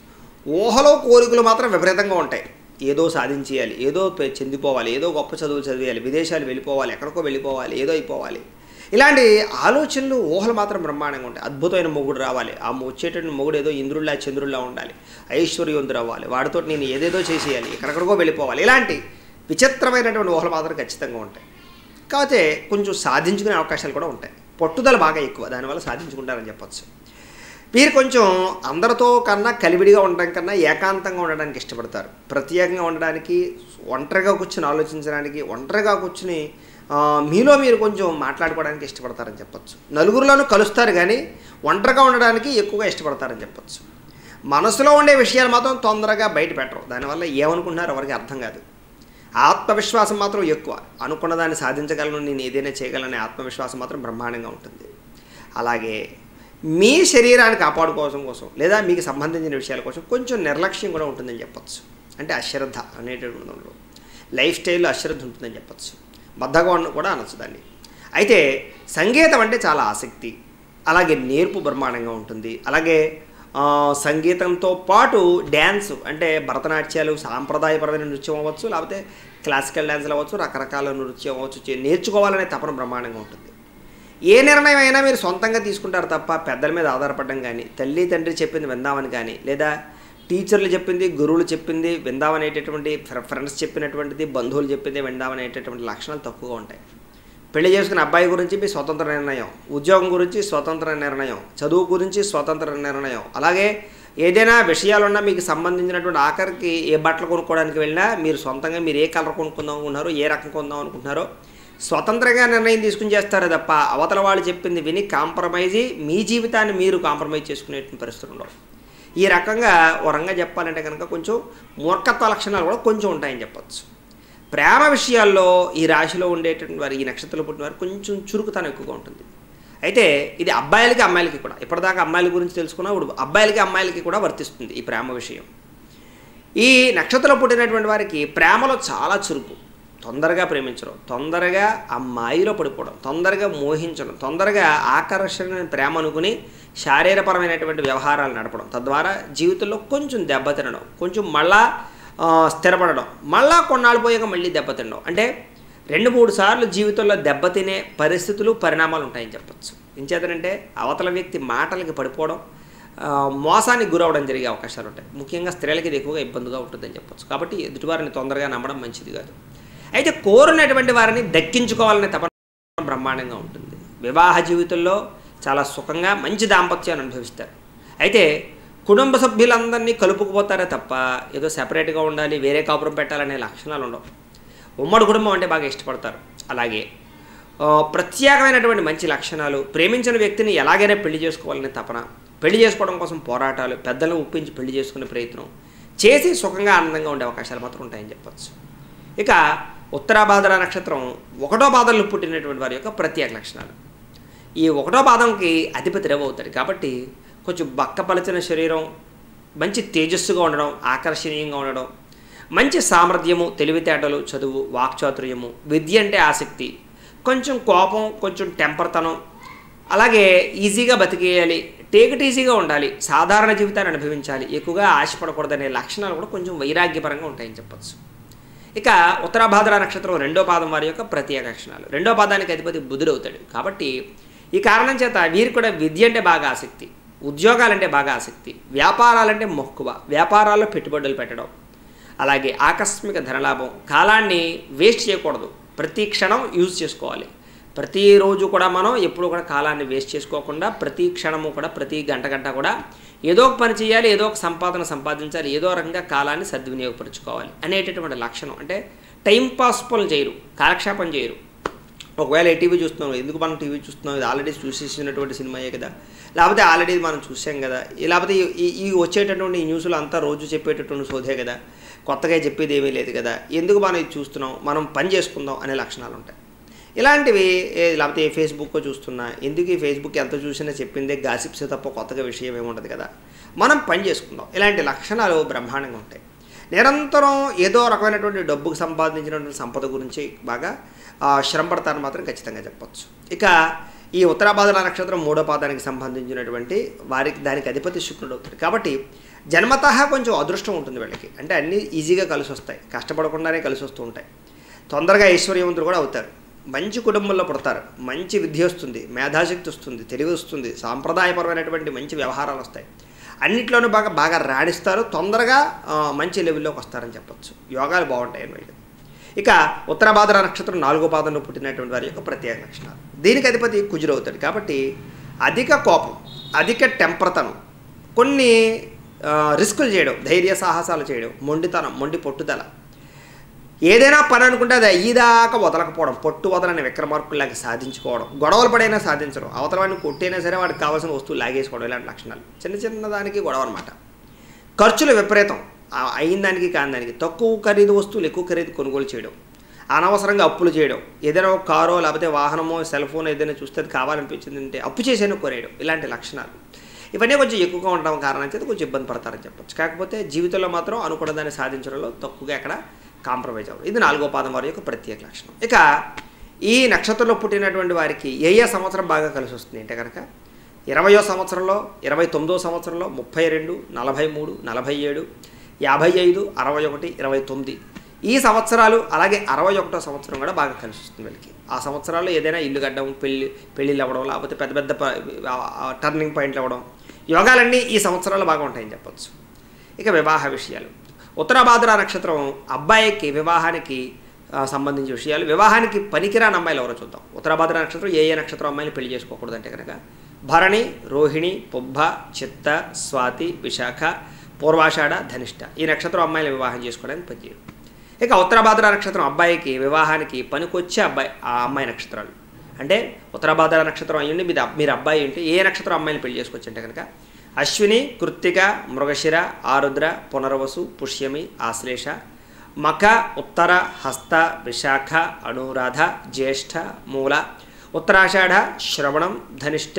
ఊహలో కోరికలు మాత్రం విపరీతంగా ఉంటాయి ఏదో సాధించేయాలి ఏదో పె- చెందిపోవాలి ఏదో గొప్ప చదువులు చదివేయాలి విదేశాలు వెళ్ళిపోవాలి ఎక్కడికో వెళ్ళిపోవాలి ఏదో అయిపోవాలి ఇలాంటి ఆలోచనలు ఊహలు మాత్రం బ్రహ్మాండంగా ఉంటాయి అద్భుతమైన మొగుడు రావాలి ఆ వచ్చేటటువంటి మొగుడు ఏదో ఇంద్రుల్లా చంద్రుల్లా ఉండాలి ఐశ్వర్యవంతుడు అవ్వాలి వాడితో నేను ఏదేదో చేసేయాలి ఎక్కడెక్కడికో వెళ్ళిపోవాలి ఇలాంటి విచిత్రమైనటువంటి ఊహలు మాత్రం ఖచ్చితంగా ఉంటాయి కాకపోతే కొంచెం సాధించుకునే అవకాశాలు కూడా ఉంటాయి పట్టుదల బాగా ఎక్కువ దానివల్ల సాధించుకుంటారని చెప్పొచ్చు వీరు కొంచెం అందరితో కన్నా కలివిడిగా ఉండడం కన్నా ఏకాంతంగా ఉండడానికి ఇష్టపడతారు ప్రత్యేకంగా ఉండడానికి ఒంటరిగా కూర్చుని ఆలోచించడానికి ఒంటరిగా కూర్చుని ఆ, మీలో మీరు కొంచెం మాట్లాడుకోవడానికి ఇష్టపడతారని చెప్పొచ్చు నలుగురిలోనూ కలుస్తారు కానీ ఒంటరిగా ఉండడానికి ఎక్కువగా ఇష్టపడతారని చెప్పొచ్చు మనసులో ఉండే విషయాలు మాత్రం తొందరగా బయట పెట్టరు దానివల్ల ఏమనుకుంటున్నారో ఎవరికి అర్థం కాదు ఆత్మవిశ్వాసం మాత్రం ఎక్కువ అనుకున్న దాన్ని సాధించగలను నేను ఏదైనా చేయగలనే ఆత్మవిశ్వాసం మాత్రం బ్రహ్మాండంగా ఉంటుంది అలాగే మీ శరీరాన్ని కాపాడుకోవడం కోసం లేదా మీకు సంబంధించిన విషయాల కోసం కొంచెం నిర్లక్ష్యం కూడా ఉంటుందని చెప్పొచ్చు అంటే అశ్రద్ధ అనేటటువంటి దాంట్లో లైఫ్ స్టైల్లో అశ్రద్ధ ఉంటుందని చెప్పొచ్చు బద్ధకం కూడా అనొచ్చు దాన్ని అయితే సంగీతం అంటే చాలా ఆసక్తి అలాగే నేర్పు బ్రహ్మాండంగా ఉంటుంది అలాగే ఆ, సంగీతంతో పాటు డ్యాన్స్ అంటే భరతనాట్యాలు సాంప్రదాయపరమైన నృత్యం అవ్వచ్చు లేకపోతే క్లాసికల్ డ్యాన్స్లు అవ్వచ్చు రకరకాల నృత్యం అవ్వచ్చు చే- నేర్చుకోవాలనే తపన బ్రహ్మాండంగా ఉంటుంది ఏ నిర్ణయం అయినా మీరు సొంతంగా తీసుకుంటారు తప్ప పెద్దల మీద ఆధారపడడం కానీ తల్లి తండ్రి చెప్పింది విందామని కానీ లేదా టీచర్లు చెప్పింది గురువులు చెప్పింది విందామనేటటువంటి ఫ్ర- ఫ్రెండ్స్ చెప్పినటువంటిది బంధువులు చెప్పింది విందామనేటటువంటి లక్షణాలు తక్కువగా ఉంటాయి పెళ్లి చేసుకున్న అబ్బాయి గురించి మీ స్వతంత్ర నిర్ణయం ఉద్యోగం గురించి స్వతంత్ర నిర్ణయం చదువు గురించి స్వతంత్ర నిర్ణయం అలాగే ఏదైనా విషయాలున్నా మీకు సంబంధించినటువంటి ఆఖరికి ఏ బట్టలు కొనుక్కోవడానికి వెళ్ళినా మీరు సొంతంగా మీరు ఏ కలర్ కొనుక్కుందాం అనుకుంటున్నారో ఏ రకం కొందాం అనుకుంటున్నారో స్వతంత్రంగా నిర్ణయం తీసుకుని చేస్తారే తప్ప అవతల వాళ్ళు చెప్పింది విని కాంప్రమైజ్ మీ జీవితాన్ని మీరు కాంప్రమైజ్ చేసుకునేటువంటి పరిస్థితులు ఉండవు ఈ రకంగా ఓ రంగా చెప్పాలంటే కనుక కొంచెం మూర్ఖత్వ లక్షణాలు కూడా కొంచెం ఉంటాయని చెప్పొచ్చు ప్రేమ విషయాల్లో ఈ రాశిలో ఉండేటువంటి వారు ఈ నక్షత్రంలో పుట్టిన వారు కొంచెం చురుకుతనం ఎక్కువగా ఉంటుంది అయితే ఇది అబ్బాయిలకి అమ్మాయిలకి కూడా ఇప్పటిదాకా అమ్మాయిల గురించి తెలుసుకున్నా ఇప్పుడు అబ్బాయిలకి అమ్మాయిలకి కూడా వర్తిస్తుంది ఈ ప్రేమ విషయం ఈ నక్షత్రంలో పుట్టినటువంటి వారికి ప్రేమలో చాలా చురుకు తొందరగా ప్రేమించడం తొందరగా అమ్మాయిలో పడిపోవడం తొందరగా మోహించడం తొందరగా ఆకర్షణ ప్రేమ అనుకుని శారీరపరమైనటువంటి వ్యవహారాలు నడపడం తద్వారా జీవితంలో కొంచెం దెబ్బతినడం కొంచెం మళ్ళా ఆ, స్థిరపడడం మళ్ళా కొన్నాళ్ళు పోయాక మళ్ళీ దెబ్బతినడం అంటే రెండు మూడు సార్లు జీవితంలో దెబ్బతినే పరిస్థితులు పరిణామాలు ఉంటాయని చెప్పచ్చు ఎంచేతనంటే అవతల వ్యక్తి మాటలకి పడిపోవడం ఆ, మోసానికి గురవడం జరిగే అవకాశాలు ఉంటాయి ముఖ్యంగా స్త్రీలకి ఇది ఎక్కువగా ఇబ్బందిగా ఉంటుందని చెప్పొచ్చు కాబట్టి ఎదుటివారిని తొందరగా నమ్మడం మంచిది కాదు అయితే కోరినటువంటి వారిని దక్కించుకోవాలనే తపన బ్రహ్మాండంగా ఉంటుంది వివాహ జీవితంలో చాలా సుఖంగా మంచి దాంపత్యాన్ని అనుభవిస్తారు అయితే కుటుంబ సభ్యులందరినీ కలుపుకుపోతారే తప్ప ఏదో సెపరేట్గా ఉండాలి వేరే కాపురం పెట్టాలనే లక్షణాలు ఉండవు ఉమ్మడి కుటుంబం అంటే బాగా ఇష్టపడతారు అలాగే ఆ, ప్రత్యేకమైనటువంటి మంచి లక్షణాలు ప్రేమించిన వ్యక్తిని ఎలాగైనా పెళ్లి చేసుకోవాలనే తపన పెళ్లి చేసుకోవడం కోసం పోరాటాలు పెద్దలను ఒప్పించి పెళ్లి చేసుకునే ప్రయత్నం చేసి సుఖంగా ఆనందంగా ఉండే అవకాశాలు మాత్రం ఉంటాయని చెప్పచ్చు ఇక ఉత్తరాభాద్ర నక్షత్రం ఒకటో పాదంలో పుట్టినటువంటి వారి యొక్క ప్రత్యేక లక్షణాలు ఈ ఒకటో పాదంకి అధిపతి రవి అవుతాడు కాబట్టి కొంచెం బక్కపలిచిన శరీరం మంచి తేజస్సుగా ఉండడం ఆకర్షణీయంగా ఉండడం మంచి సామర్థ్యము తెలివితేటలు చదువు వాక్చాతుర్యము విద్య అంటే ఆసక్తి కొంచెం కోపం కొంచెం టెంపర్తనం అలాగే ఈజీగా బతికేయాలి టేక్ ఇట్ ఈజీగా ఉండాలి సాధారణ జీవితాన్ని అనుభవించాలి ఎక్కువగా ఆశపడకూడదనే లక్షణాలు కూడా కొంచెం వైరాగ్యపరంగా ఉంటాయని చెప్పచ్చు ఇక ఉత్తరాభాద్ర నక్షత్రం రెండో పాదం వారి యొక్క ప్రత్యేక లక్షణాలు రెండో పాదానికి అధిపతి బుధుడు అవుతాడు కాబట్టి ఈ కారణం చేత వీరు కూడా విద్య అంటే బాగా ఆసక్తి ఉద్యోగాలంటే బాగా ఆసక్తి వ్యాపారాలంటే మక్కువ వ్యాపారాల్లో పెట్టుబడులు పెట్టడం అలాగే ఆకస్మిక ధనలాభం కాలాన్ని వేస్ట్ చేయకూడదు ప్రతి క్షణం యూజ్ చేసుకోవాలి ప్రతిరోజు కూడా మనం ఎప్పుడు కూడా కాలాన్ని వేస్ట్ చేసుకోకుండా ప్రతి క్షణము కూడా ప్రతి గంట గంట కూడా ఏదో ఒక పని చేయాలి ఏదో ఒక సంపాదన సంపాదించాలి ఏదో రకంగా కాలాన్ని సద్వినియోగపరచుకోవాలి అనేటటువంటి లక్షణం అంటే టైం పాస్ పనులు చేయరు కాలక్షేపం చేయరు ఒకవేళ ఏ టీవీ చూస్తున్నాం ఎందుకు మనం టీవీ చూస్తున్నాం ఇది ఆల్రెడీ చూసేసినటువంటి సినిమాయే కదా లేకపోతే ఆల్రెడీ మనం చూసాం కదా ఈ- లేకపోతే ఈ- ఈ ఈ వచ్చేటటువంటి ఈ న్యూస్లు అంతా రోజు చెప్పేటటువంటి సోదే కదా కొత్తగా చెప్పేది ఏమీ లేదు కదా ఎందుకు మనం ఇది చూస్తున్నాం మనం పని చేసుకుందాం అనే లక్షణాలు ఉంటాయి ఇలాంటివి ఏ- లేకపోతే ఏ ఫేస్బుక్ చూస్తున్నా ఎందుకు ఈ ఫేస్బుక్ ఎంత చూసినా చెప్పిందే గాసిప్స్ తప్ప కొత్తగా విషయం ఏముండదు కదా మనం పని చేసుకుందాం ఇలాంటి లక్షణాలు బ్రహ్మాండంగా ఉంటాయి నిరంతరం ఏదో రకమైనటువంటి డబ్బుకు సంపాదించినటువంటి సంపద గురించి బాగా ఆ, శ్రమ పడతారని మాత్రం ఖచ్చితంగా చెప్పొచ్చు ఇక ఈ ఉత్తరాభాద్ర నక్షత్రం మూడో పాదానికి సంబంధించినటువంటి వారికి దానికి అధిపతి శుక్రుడు అవుతాడు కాబట్టి జన్మతః కొంచెం అదృష్టం ఉంటుంది వీళ్ళకి అంటే అన్నీ ఈజీగా కలిసి వస్తాయి కష్టపడకుండానే కలిసి వస్తూ ఉంటాయి తొందరగా ఐశ్వర్యవంతులు కూడా అవుతారు మంచి కుటుంబంలో పుడతారు మంచి విద్య వస్తుంది మేధాశక్తి వస్తుంది తెలివి వస్తుంది సాంప్రదాయపరమైనటువంటి మంచి వ్యవహారాలు వస్తాయి అన్నిట్లోనూ బాగా బాగా రాణిస్తారు తొందరగా ఆ, మంచి లెవెల్లోకి వస్తారని చెప్పొచ్చు యోగాలు బాగుంటాయి వీళ్ళు ఇక ఉత్తరాభాద్ర నక్షత్రం నాలుగో పాదంలో పుట్టినటువంటి వారి యొక్క ప్రత్యేక లక్షణాలు దీనికి అధిపతి కుజురవుతాడు కాబట్టి అధిక కోపం అధిక టెంపర్తనం కొన్ని ఆ, రిస్కులు చేయడం ధైర్య సాహసాలు చేయడం మొండితనం మొండి పట్టుదల ఏదైనా పని అనుకుంటే అది అయ్యేదాకా వదలకపోవడం పొట్టు వదలని విక్రమార్కుల్లాగా సాధించుకోవడం గొడవలు పడైనా సాధించడం అవతల వాడిని కొట్టైనా సరే వాడికి కావాల్సిన వస్తువులు లాగేసుకోవడం ఇలాంటి లక్షణాలు చిన్న చిన్న దానికి గొడవ అనమాట ఖర్చులు విపరీతం ఆ అయిన దానికి కాని దానికి తక్కువ ఖరీదు వస్తువులు ఎక్కువ ఖరీదు కొనుగోలు చేయడం అనవసరంగా అప్పులు చేయడం ఏదైనా ఒక కారో లేకపోతే వాహనమో సెల్ ఫోన్ ఏదైనా చూస్తే అది కావాలనిపించింది అంటే అప్పు చేసేనా కొనేయడం ఇలాంటి లక్షణాలు ఇవన్నీ కొంచెం ఎక్కువగా ఉండడం కారణం చేత కొంచెం ఇబ్బంది పడతారని చెప్పొచ్చు కాకపోతే జీవితంలో మాత్రం అనుకున్న దాన్ని సాధించడంలో తక్కువగా ఎక్కడ కాంప్రమైజ్ అవ్వడం ఇది నాలుగో పాదం వారి యొక్క ప్రత్యేక లక్షణం ఇక ఈ నక్షత్రంలో పుట్టినటువంటి వారికి ఏ ఏ సంవత్సరం బాగా కలిసి వస్తుంది అంటే కనుక ఇరవయో సంవత్సరంలో ఇరవై తొమ్మిదో సంవత్సరంలో ముప్పై రెండు నలభై మూడు నలభై ఏడు యాభై ఐదు అరవై ఒకటి ఇరవై తొమ్మిది ఈ సంవత్సరాలు అలాగే అరవై ఒకటో సంవత్సరం కూడా బాగా కలిసి వస్తుంది వీళ్ళకి ఆ సంవత్సరాల్లో ఏదైనా ఇల్లు కట్టడం పెళ్ళి పెళ్ళిళ్ళు అవ్వడం లేకపోతే పెద్ద పెద్ద ప- ఆ- ఆ టర్నింగ్ పాయింట్లు అవ్వడం యోగాలన్నీ ఈ సంవత్సరాలు బాగా ఉంటాయని చెప్పొచ్చు ఇక వివాహ విషయాలు ఉత్తరాభాద్ర నక్షత్రం అబ్బాయికి వివాహానికి ఆ, సంబంధించిన విషయాలు వివాహానికి పనికిరాని అమ్మాయిలు ఎవరో చూద్దాం ఉత్తరాభాద్ర నక్షత్రం ఏ ఏ నక్షత్రం అమ్మాయిని పెళ్లి చేసుకోకూడదంటే కనుక భరణి రోహిణి పుబ్బ చిత్త స్వాతి విశాఖ పూర్వాషాఢ ధనిష్ట ఈ నక్షత్రం అమ్మాయిలు వివాహం చేసుకోవడానికి పనిచేయరు ఇక ఉత్తరాభాద్ర నక్షత్రం అబ్బాయికి వివాహానికి పనికొచ్చే అబ్బాయి ఆ అమ్మాయి నక్షత్రాలు అంటే ఉత్తరాభాద్ర నక్షత్రం అయ్యండి మీరు మీరు అబ్బాయి ఉంటే ఏ నక్షత్రం అమ్మాయిని పెళ్లి చేసుకోవచ్చు అంటే కనుక అశ్విని కృత్తిక మృగశిర ఆరుద్ర పునర్వసు పుష్యమి ఆశ్లేష మఖ ఉత్తర హస్త విశాఖ అనురాధ జ్యేష్ఠ మూల ఉత్తరాషాఢ శ్రవణం ధనిష్ట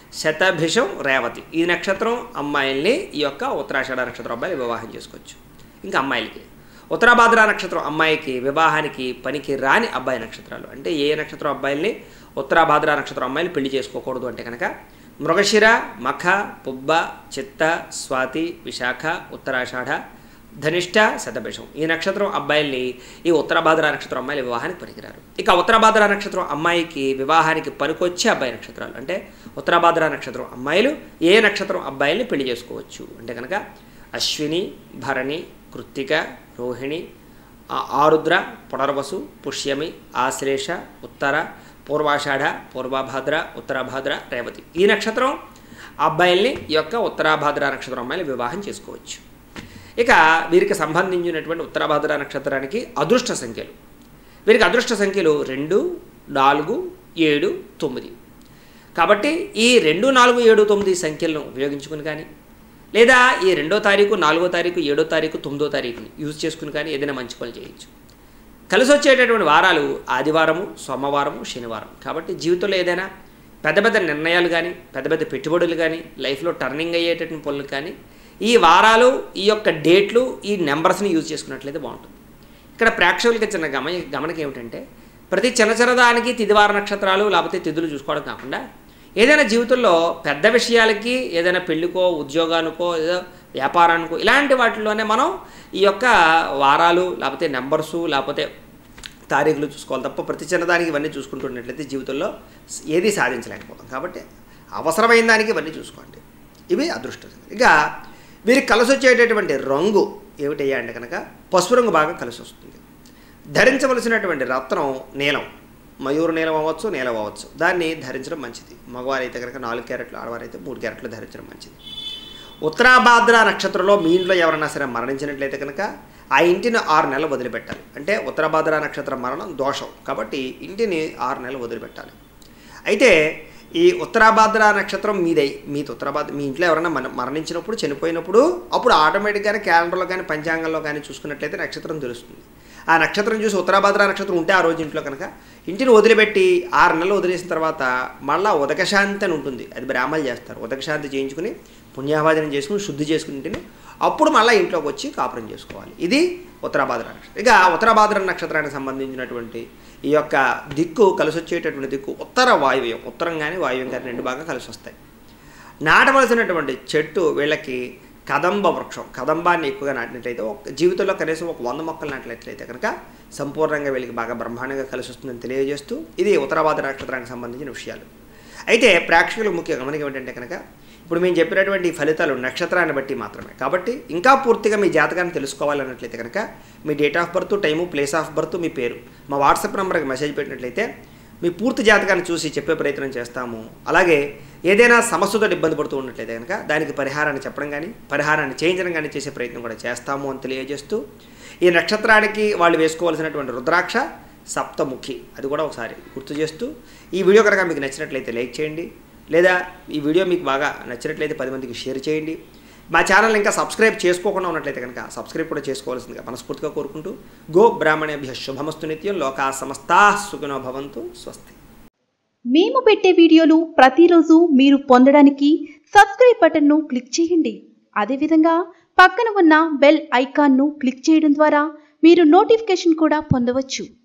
శతభిషం రేవతి ఈ నక్షత్రం అమ్మాయిల్ని ఈ యొక్క ఉత్తరాషాఢ నక్షత్రం అబ్బాయిలు వివాహం చేసుకోవచ్చు ఇంకా అమ్మాయిలకి ఉత్తరాభాద్ర నక్షత్రం అమ్మాయికి వివాహానికి పనికి రాని అబ్బాయి నక్షత్రాలు అంటే ఏ నక్షత్రం అబ్బాయిల్ని ఉత్తరాభాద్ర నక్షత్రం అమ్మాయిలు పెళ్లి చేసుకోకూడదు అంటే కనుక మృగశిర మఖ పుబ్బ చిత్త స్వాతి విశాఖ ఉత్తరాషాఢ ధనిష్ట శతభిషం ఈ నక్షత్రం అబ్బాయిల్ని ఈ ఉత్తరాభాద్ర నక్షత్రం అమ్మాయిలు వివాహానికి పనికిరారు ఇక ఉత్తరాభాద్ర నక్షత్రం అమ్మాయికి వివాహానికి పనికొచ్చే అబ్బాయి నక్షత్రాలు అంటే ఉత్తరాభాద్ర నక్షత్రం అమ్మాయిలు ఏ నక్షత్రం అబ్బాయిల్ని పెళ్లి చేసుకోవచ్చు అంటే కనుక అశ్విని భరణి కృత్తిక రోహిణి ఆ- ఆరుద్ర పునర్వసు పుష్యమి ఆశ్లేష ఉత్తర పూర్వాషాఢ పూర్వభాద్ర ఉత్తరాభాద్ర రేవతి ఈ నక్షత్రం అబ్బాయిల్ని ఈ యొక్క ఉత్తరాభాద్ర నక్షత్రం అమ్మాయిలు వివాహం చేసుకోవచ్చు ఇక వీరికి సంబంధించినటువంటి ఉత్తరాభాద్ర నక్షత్రానికి అదృష్ట సంఖ్యలు వీరికి అదృష్ట సంఖ్యలు రెండు నాలుగు ఏడు తొమ్మిది కాబట్టి ఈ రెండు నాలుగు ఏడు తొమ్మిది సంఖ్యలను ఉపయోగించుకుని కానీ లేదా ఈ రెండో తారీఖు నాలుగో తారీఖు ఏడో తారీఖు తొమ్మిదో తారీఖుని యూజ్ చేసుకుని కానీ ఏదైనా మంచి పనులు చేయొచ్చు కలిసి వచ్చేటటువంటి వారాలు ఆదివారము సోమవారము శనివారం కాబట్టి జీవితంలో ఏదైనా పెద్ద పెద్ద నిర్ణయాలు కానీ పెద్ద పెద్ద పెట్టుబడులు కానీ లైఫ్లో టర్నింగ్ అయ్యేటటువంటి పనులు కానీ ఈ వారాలు ఈ యొక్క డేట్లు ఈ నెంబర్స్ని యూజ్ చేసుకున్నట్లయితే బాగుంటుంది ఇక్కడ ప్రేక్షకులకి చిన్న గమ గమనిక ఏమిటంటే ప్రతి చిన్న చిన్నదానికి తిదివార నక్షత్రాలు లేకపోతే తిథులు చూసుకోవడం కాకుండా ఏదైనా జీవితంలో పెద్ద విషయాలకి ఏదైనా పెళ్ళికో ఉద్యోగానికో ఏదో వ్యాపారానికో ఇలాంటి వాటిలోనే మనం ఈ యొక్క వారాలు లేకపోతే నెంబర్సు లేకపోతే తారీఖులు చూసుకోవాలి తప్ప ప్రతి చిన్నదానికి ఇవన్నీ చూసుకుంటున్నట్లయితే జీవితంలో ఏది సాధించలేకపోతాం కాబట్టి అవసరమైన దానికి ఇవన్నీ చూసుకోండి ఇవి అదృష్టం ఇక వీరికి కలిసి వచ్చేటటువంటి రంగు ఏమిటయ్యా అంటే కనుక పసుపు రంగు బాగా కలిసి వస్తుంది ధరించవలసినటువంటి రత్నం నీలం మయూరు నీలం అవ్వచ్చు నీలం అవ్వచ్చు దాన్ని ధరించడం మంచిది మగవారైతే కనుక నాలుగు క్యారెట్లు ఆడవారైతే మూడు క్యారెట్లు ధరించడం మంచిది ఉత్తరాభాద్ర నక్షత్రంలో మీ ఇంట్లో ఎవరైనా సరే మరణించినట్లయితే కనుక ఆ ఇంటిని ఆరు నెలలు వదిలిపెట్టాలి అంటే ఉత్తరాభాద్ర నక్షత్రం మరణం దోషం కాబట్టి ఇంటిని ఆరు నెలలు వదిలిపెట్టాలి అయితే ఈ ఉత్తరాభాద్ర నక్షత్రం మీదై మీ ఉత్తరాభాద్ర మీ ఇంట్లో ఎవరైనా మన మరణించినప్పుడు చనిపోయినప్పుడు అప్పుడు ఆటోమేటిక్గానే క్యాలెండర్లో కానీ పంచాంగంలో కానీ చూసుకున్నట్లయితే నక్షత్రం తెలుస్తుంది ఆ నక్షత్రం చూసి ఉత్తరాభాద్ర నక్షత్రం ఉంటే ఆ రోజు ఇంట్లో కనుక ఇంటిని వదిలిపెట్టి ఆరు నెలలు వదిలేసిన తర్వాత మళ్ళా ఉదకశాంతి అని ఉంటుంది అది బ్రాహ్మలు చేస్తారు ఉదకశాంతి చేయించుకుని పుణ్యావాదనం చేసుకుని శుద్ధి చేసుకుని ఇంటిని అప్పుడు మళ్ళీ ఇంట్లోకి వచ్చి కాపురం చేసుకోవాలి ఇది ఉత్తరాభాద్ర నక్షత్రం ఇక ఉత్తరాభాద్ర నక్షత్రానికి సంబంధించినటువంటి ఈ యొక్క దిక్కు కలిసి వచ్చేటటువంటి దిక్కు ఉత్తర వాయువ్యం ఉత్తరం కానీ వాయువ్యం కానీ రెండు బాగా కలిసి వస్తాయి నాటవలసినటువంటి చెట్టు వీళ్ళకి కదంబ వృక్షం కదంబాన్ని ఎక్కువగా నాటినట్లయితే ఒక జీవితంలో కనీసం ఒక వంద మొక్కలు నాటినట్లయితే కనుక సంపూర్ణంగా వీళ్ళకి బాగా బ్రహ్మాండంగా కలిసి వస్తుందని తెలియజేస్తూ ఇది ఉత్తరాభాద్ర నక్షత్రానికి సంబంధించిన విషయాలు అయితే ప్రేక్షకులు ముఖ్య గమనిక ఏమిటంటే కనుక ఇప్పుడు మేము చెప్పినటువంటి ఈ ఫలితాలు నక్షత్రాన్ని బట్టి మాత్రమే కాబట్టి ఇంకా పూర్తిగా మీ జాతకాన్ని తెలుసుకోవాలన్నట్లయితే కనుక మీ date of birth time place of birth మీ పేరు మా వాట్సాప్ నెంబర్కి మెసేజ్ పెట్టినట్లయితే మీ పూర్తి జాతకాన్ని చూసి చెప్పే ప్రయత్నం చేస్తాము అలాగే ఏదైనా సమస్యతో ఇబ్బంది పడుతూ ఉన్నట్లయితే కనుక దానికి పరిహారాన్ని చెప్పడం కానీ పరిహారాన్ని చేయించడం కానీ చేసే ప్రయత్నం కూడా చేస్తాము అని తెలియజేస్తూ ఈ నక్షత్రానికి వాళ్ళు వేసుకోవాల్సినటువంటి రుద్రాక్ష సప్తముఖి అది కూడా ఒకసారి గుర్తు చేస్తూ ఈ వీడియో కనుక మీకు నచ్చినట్లయితే లైక్ చేయండి లేదా ఈ వీడియో మీకు బాగా నచ్చినట్లయితే పది మందికి షేర్ చేయండి మా ఛానల్ ఇంకా సబ్స్క్రైబ్ చేసుకోకుండా ఉన్నట్లయితే కనుక సబ్స్క్రైబ్ కూడా చేసుకోవాల్సిందిగా మనస్ఫూర్తిగా కోరుకుంటూ గో బ్రాహ్మణేభ్య శుభమస్తు నిత్యం లోకా సమస్తా సుఖినో భవంతు స్వస్తి మేము పెట్టే వీడియోలు ప్రతిరోజు మీరు పొందడానికి సబ్స్క్రైబ్ బటన్ను క్లిక్ చేయండి అదేవిధంగా పక్కన ఉన్న బెల్ ఐకాన్ను క్లిక్ చేయడం ద్వారా మీరు నోటిఫికేషన్ కూడా పొందవచ్చు